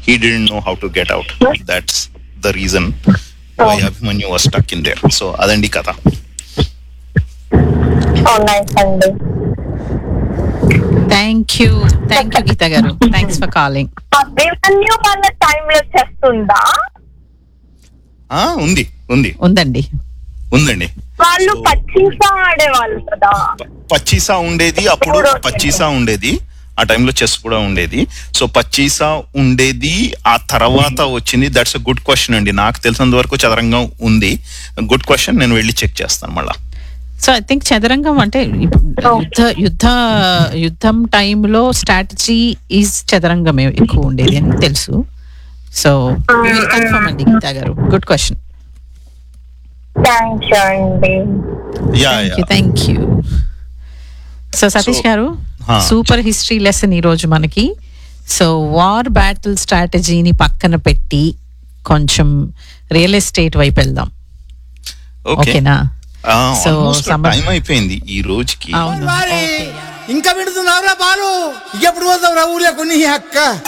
he didn't know how to get out. That's the reason why Abhimanyu was stuck in there. So అదండి కథ nice అండి thank you thank you Geetha గారు thanks for calling Abhimanyu వాళ్ళ టైంలో చేస్తుందా ఆ, ఉంది ఉంది ఉందండి ఉందండి వాళ్ళు So- పచ్చిసా ఆడేవాళ్ళు కదా ప- పచ్చీసా ఉండేది అప్పుడు ఇప్పుడు వచ్చింది. పచ్చీసా ఉండేది ఆ టైంలో చెస్ కూడా ఉండేది సో పచ్చీసా ఉండేది ఆ తర్వాత వచ్చింది దట్స్ అ గుడ్ క్వశ్చన్ అండి నాకు తెలిసినంత వరకు చదరంగం ఉంది గుడ్ క్వశ్చన్ నేను వెళ్ళి చెక్ చేస్తాను మళ్ళా సో ఐ థింక్ చదరంగం అంటే ఇప్పుడు యుద్ధ యుద్ధ యుద్ధం టైంలో స్ట్రాటజీ ఈజ్ చదరంగమే ఎక్కువ ఉండేది అని తెలుసు సో కన్ఫర్మ్ అండి గీతా గారు గుడ్ క్వశ్చన్ థ్యాంక్స్ అండి yeah thank you thank you so Satish So, గారు huh. సూపర్ హిస్టరీ లెసన్ ఈ రోజు మనకి సో వార్ బ్యాటిల్ స్ట్రాటజీని పక్కన పెట్టి కొంచెం రియల్ ఎస్టేట్ వైపు వెళ్దాం ఓకే ఓకేనా So, summer- టైం అయిపోయింది ఈ రోజుకి అవును మరి ఓకే ఇంకా పెడుతున్నావురా పాలు ఎప్పుడు పోతావురా ఊర్లో కొన్ని అక్క